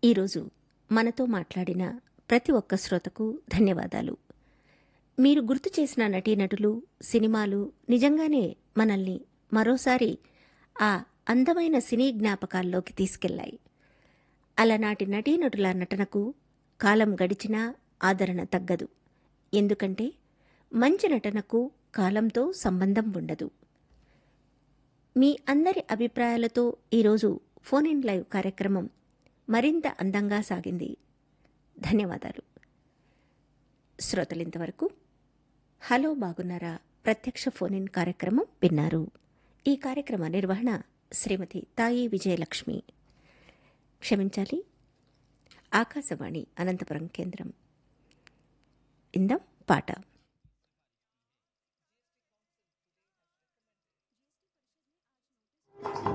ఈరోజు మనతో మాట్లాడిన ప్రతి ఒక్క శ్రోతకు ధన్యవాదాలు మీరు గుర్తు చేసిన నటీనటులు సినిమాలు నిజంగానే మనల్ని మరోసారి ఆ అందమైన సినీ జ్ఞాపకాల్లోకి తీసుకెళ్లాయి అలనాటి నటీనటుల నటనకు కాలం గడిచినా ఆదరణ తగ్గదు ఎందుకంటే మంచి నటనకు కాలంతో సంబంధం ఉండదు మీ అందరి అభిప్రాయాలతో ఈరోజు ఫోన్ ఇన్ లైవ్ కార్యక్రమం మరింత అందంగా సాగింది ధన్యవాదాలు శ్రోతలింతవరకు హలో బాగున్నారా ప్రత్యక్ష ఫోన్ ఇన్ కార్యక్రమం విన్నారు ఈ కార్యక్రమ నిర్వహణ శ్రీమతి తాయి విజయలక్ష్మి క్షమించాలి ఆకాశవాణి అనంతపురం కేంద్రం ఇందం పాట